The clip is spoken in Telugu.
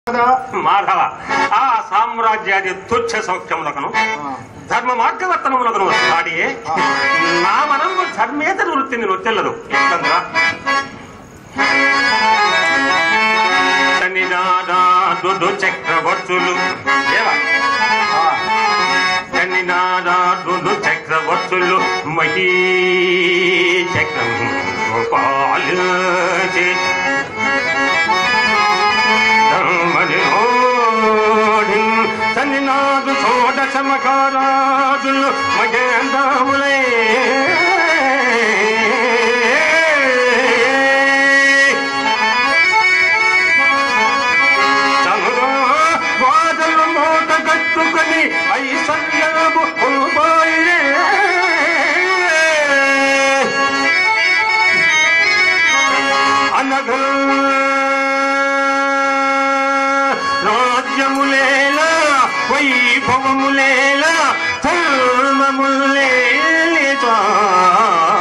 కదా మాధవ ఆ సామ్రాజ్యాది తుచ్చ సౌఖ్యములకును ధర్మ మార్గవర్తనములకును సాడి నా మనము ధర్మేతర వృత్తిని నొత్తెల్లదు ఎట్లంద్రా శనినాడు చక్రవర్తులు ఏవా శనినాడు చక్రవర్తులు మహీ చక్రం పాలించి తనినాదు చోట సమకారాజులు మగేంద్రములే చమురు వాదలు మూట కట్టుకొని ఐశ్వర్యము పోయిరే అనగా రాజ్యములేలా వైభవములేలా ధర్మములేలా